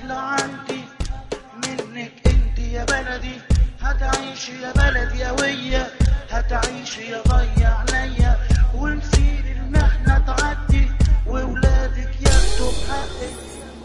فضل عندي منك انت يا بلدي هتعيش يا بلدي يا ويا هتعيش يا ضيع عينيا ونسير المحنة تعدي وولادك ياخدوا بحقك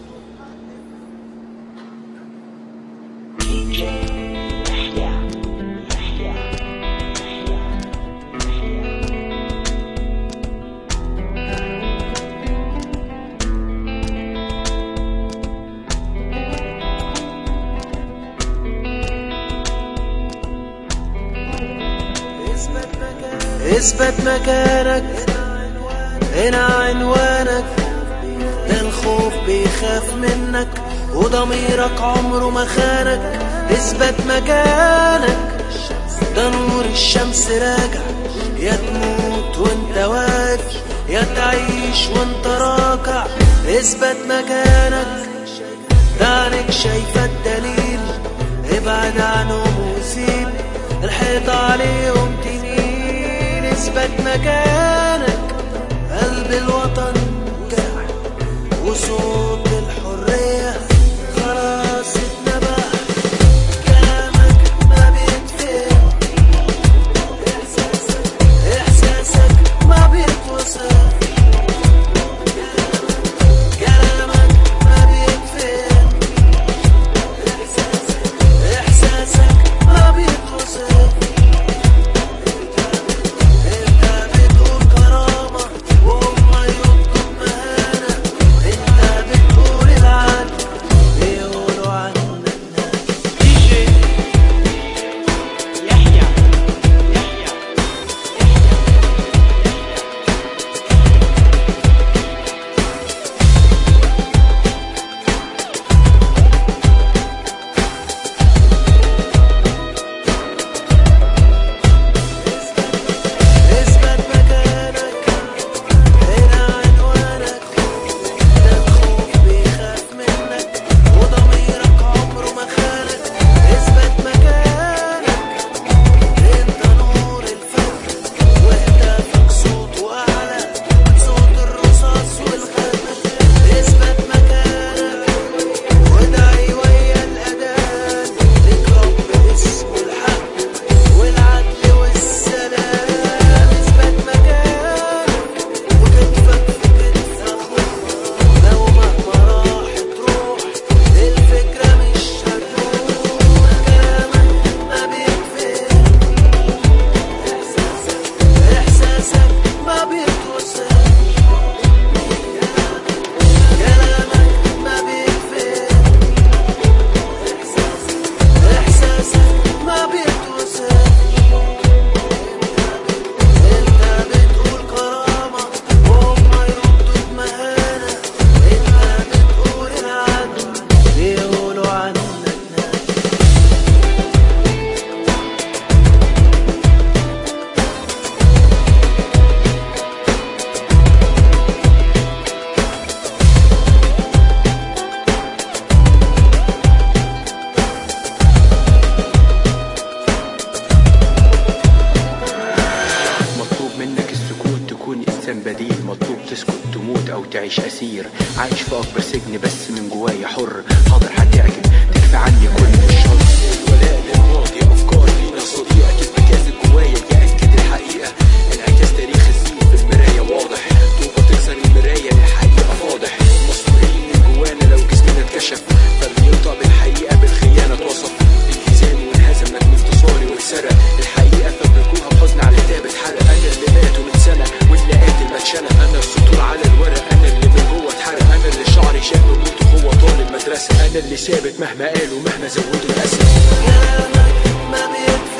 اثبت مكانك هنا عنوانك ده الخوف بيخاف منك وضميرك عمره ما خانك اثبت مكانك ده نور الشمس راجع يا تموت وانت واقف يا تعيش وانت راكع اثبت مكانك ده عينك شايفة الدليل ابعد عنهم وسيب الحيط عليهم تميل اثبت مكانك قلب الوطن جاع وصوت الحرية خلاص اتنبح كلامك ما بيتفهم احساسك ما بيتوصف كلامك ما بيتفهم احساسك ما بيتوصف انت بتقول كرامة وهم يطلب مهانة انت بتقول العدل بيقولوا عنك اثبت مكانك هنا عنوانك ده الخوف بيخاف منك وضميرك عمره ما خانك اثبت مكانك انت نور الفجر وهتافك صوته اعلى من صوت الرصاص والخزف اثبت مكانك وادعي ويا الاذان لك رب اسمه الحق والعدل والسلام اثبت مكانك وكتفك في كتف اخوك لو مهما راحت روح الفكرة مش هتروح كلامك ما بيكفيك احساسك ما بيتوصف كلامك ما بيكفيك احساسك ما بيتوصف انت بتقول كرامة وهم يردوا بمهانة انت بتقول العدل بيقولوا عنك ناس مطلوب منك السكوت تكون انسان بديل مطلوب تسكت تموت او تعيش اسير عايش في اكبر سجن بس من جوايا حر حاضر هتعجب تكفى عني كل الشر ولاء للماضي افكار لينا صديقه كلمه كاذب جوايا ياكد الحقيقه انعكاس تاريخ السنين في المرايه واضح طوبه تكسر المرايه الحقيقه فاضح مسؤولين من جوانا لو جسمنا اتكشف فاللي ينطق بالحقيقه بالخيانه اتوصف الكيزان وانهزم لك انتصاري واتسرق الحقيقه فبركوها بحزن على كتاب اتحرق انا اللي مات من سنه واللي قاتل ما اتشنق انا السطور على الورق انا اللي من جوه اتحرق انا اللي شعري شاب موت وهو طالب مدرسه انا اللي ثابت مهما قالوا مهما زودوا الاسد كلامك ما بيكفيك